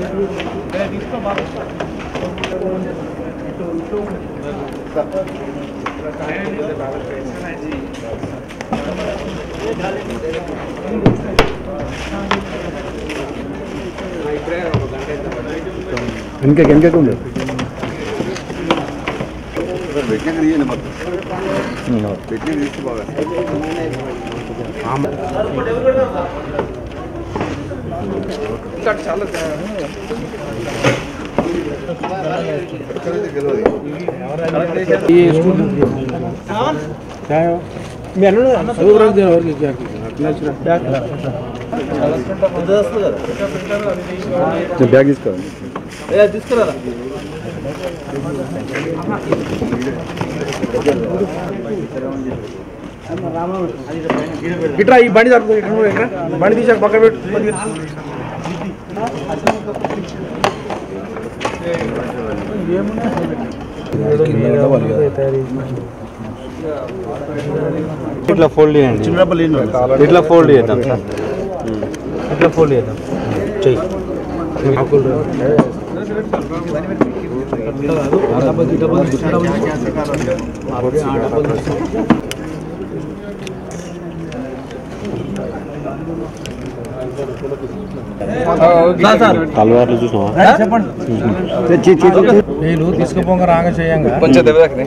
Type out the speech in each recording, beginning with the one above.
వెనక వెనక ఉంది పెట్టినాక తీయండి మొత్తం పెట్టినాక తీసి బాగా ఎక్కడైతే గెలవదు మీ అన్న చదువురాకు ఎవరికి బ్యాగ్ తీసుకోవాలి ఇట్రా ఈ బండి జరుపుకో ఇట్రా నువ్వు ఇట్రా బండి తీసాక పక్కన పెట్టు కొద్దిగా. ఇట్లా ఫోల్డ్ చేయండి ఇట్లా ఫోల్డ్ చేద్దాం సార్ ఇట్లా ఫోల్డ్ చేద్దాం చెయ్యి అలవాట్లు చూసినావా నేను తీసుకుపోగా రాంగ చేయంగా కొంచెం దెబ్బ తాకినాయి.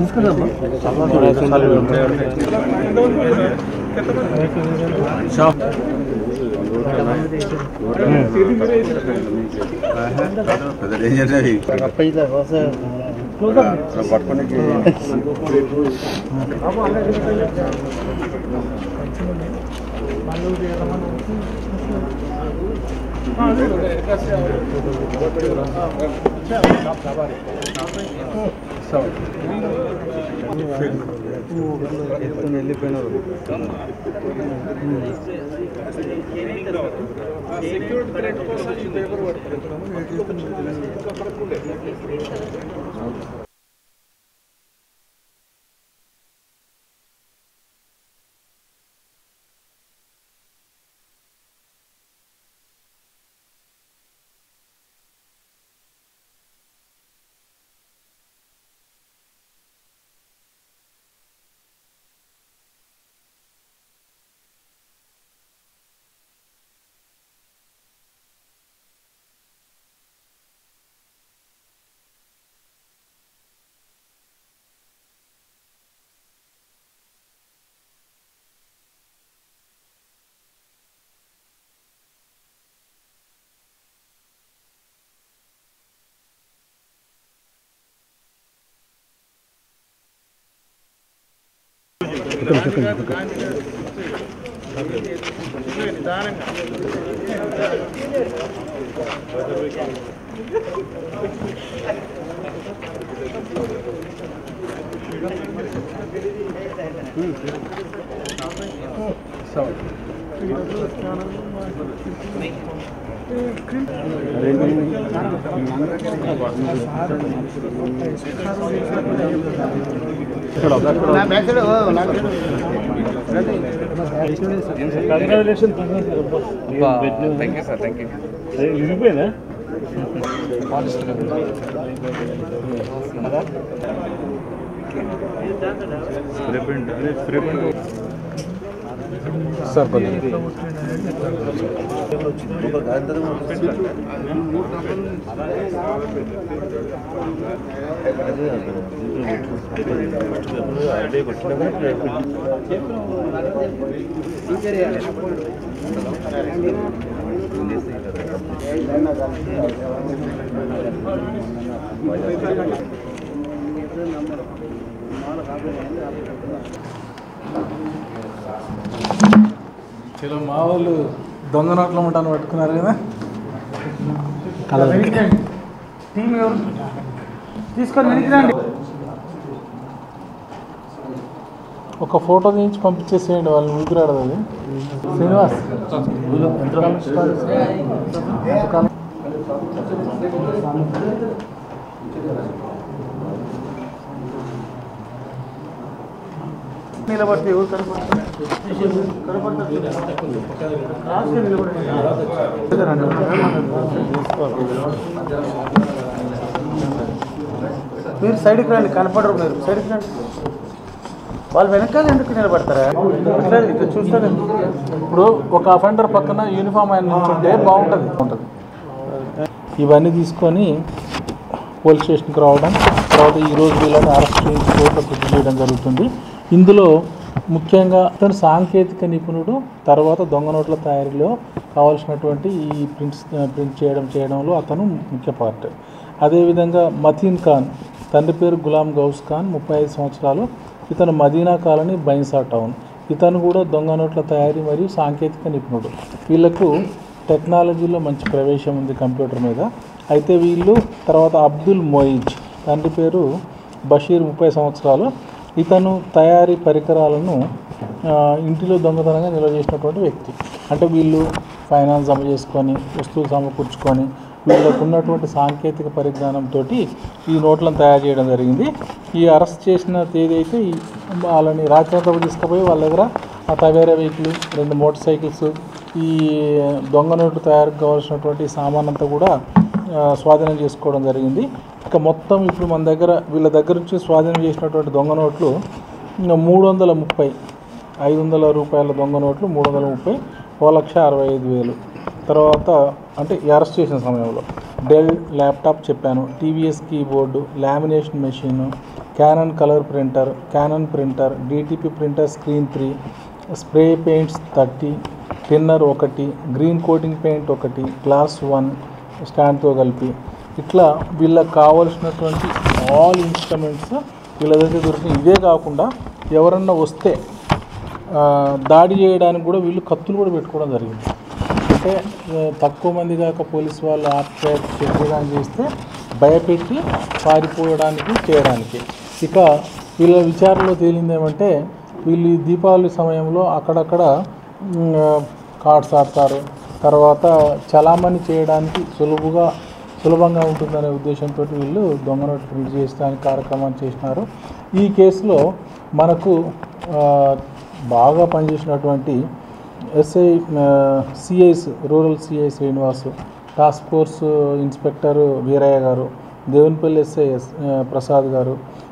పెద్ద డేంజర్ అది. అలా పట్టుకోనికి thank you sir thank you sir కొంచెం చలో మా వాళ్ళు దొంగ నోట్ల ఉంటాను పట్టుకున్నారు కదా టీం ఎవరు తీసుకొని వెనక్కి రండి ఒక ఫోటో తీయించి పంపించేసేయండి వాళ్ళు ఊపిరి ఆడదు శ్రీనివాస్ ఎంతకాలం స్టార్ట్ చేశారు? ఎంతకాలం? నిలబడితే ఎవరు కనపడతారు మీరు సైడ్కి రండి కనపడరు మీరు సైడ్కి రండి వాళ్ళు వెనకాల ఎందుకు నిలబడతారా ఇట్లా ఇట్లా చూస్తారు ఇప్పుడు ఒక అఫెండర్ పక్కన యూనిఫామ్ ఆయన నుంచుంటే బాగుంటుంది ఉంటుంది ఇవన్నీ తీసుకొని పోలీస్ స్టేషన్కి రావడం తర్వాత ఈరోజు వీళ్ళని అరెస్ట్ చేసి కోర్టులో గుర్తు చేయడం జరుగుతుంది ఇందులో ముఖ్యంగా అతను సాంకేతిక నిపుణుడు తర్వాత దొంగ నోట్ల తయారీలో కావాల్సినటువంటి ఈ ప్రింట్స్ ప్రింట్ చేయడం చేయడంలో అతను ముఖ్య పార్ట్ అదేవిధంగా మతీన్ ఖాన్ తండ్రి పేరు గులాం గౌస్ ఖాన్ ముప్పై ఐదు సంవత్సరాలు ఇతను మదీనా కాలనీ బైన్సా టౌన్ ఇతను కూడా దొంగ నోట్ల తయారీ మరియు సాంకేతిక నిపుణుడు వీళ్ళకు టెక్నాలజీలో మంచి ప్రవేశం ఉంది కంప్యూటర్ మీద అయితే వీళ్ళు తర్వాత అబ్దుల్ మొయిజ్ తండ్రి పేరు బషీర్ ముప్పై సంవత్సరాలు ఇతను తయారీ పరికరాలను ఆ, ఇంటిలో దొంగతనంగా నిల్వ చేసినటువంటి వ్యక్తి అంటే వీళ్ళు ఫైనాన్స్ జమ చేసుకొని వస్తువులు సమకూర్చుకొని వీళ్ళకు ఉన్నటువంటి సాంకేతిక పరిజ్ఞానంతో ఈ నోట్లను తయారు చేయడం జరిగింది ఈ అరెస్ట్ చేసిన తేదీ అయితే ఈ వాళ్ళని రాత్రి తీసుకుపోయి వాళ్ళ దగ్గర ఆ తవేరా వెహికల్ రెండు మోటార్ సైకిల్స్ ఈ దొంగ నోట్లు తయారుకు కావాల్సినటువంటి సామాన్ అంతా కూడా ఆ, స్వాధీనం చేసుకోవడం జరిగింది ఇక మొత్తం ఇప్పుడు మన దగ్గర వీళ్ళ దగ్గర నుంచి స్వాధీనం చేసినటువంటి దొంగ నోట్లు ఇంకా మూడు వందల ముప్పై ఐదు వందల రూపాయల దొంగ నోట్లు మూడు వందల ముప్పై ఓ లక్ష అరవై ఐదు వేలు తర్వాత అంటే ఈ అరెస్ట్ చేసిన సమయంలో డెల్ ల్యాప్టాప్ చెప్పాను TVS keyboard lamination machine Canon colour printer Canon printer DTP printer screen three spray paints thirty thinner ఒకటి గ్రీన్ కోటింగ్ పెయింట్ ఒకటి గ్లాస్ వన్ స్టాండ్తో కలిపి ఇట్లా వీళ్ళకి కావాల్సినటువంటి ఆల్ ఇన్స్ట్రుమెంట్స్ వీళ్ళ దగ్గర దొరికినాయి ఇదే కాకుండా ఎవరన్నా వస్తే ఆ, దాడి చేయడానికి కూడా వీళ్ళు కత్తులు కూడా పెట్టుకోవడం జరిగింది అంటే ఆ, తక్కువ మంది కాక పోలీస్ వాళ్ళు ఆత్మహత్య చేయడానికి చేస్తే భయపెట్టి పారిపోవడానికి చేయడానికి ఇక వీళ్ళ విచారణలో తేలింది ఏమంటే వీళ్ళు ఈ దీపావళి సమయంలో అక్కడక్కడ మ్, కార్డ్స్ ఆడతారు తర్వాత చలామణి చేయడానికి సులువుగా సులభంగా ఉంటుందనే ఉద్దేశంతో వీళ్ళు దొంగ నోటు ప్రింట్ చేయడానికి కార్యక్రమం చేసినారు ఈ కేసులో మనకు ఆ, బాగా పనిచేసినటువంటి SI CIs rural CI Srinivasu task force inspector Veerayya గారు దేవునిపల్లి ఎస్ఐ ఎస్ ఆ, ప్రసాద్ గారు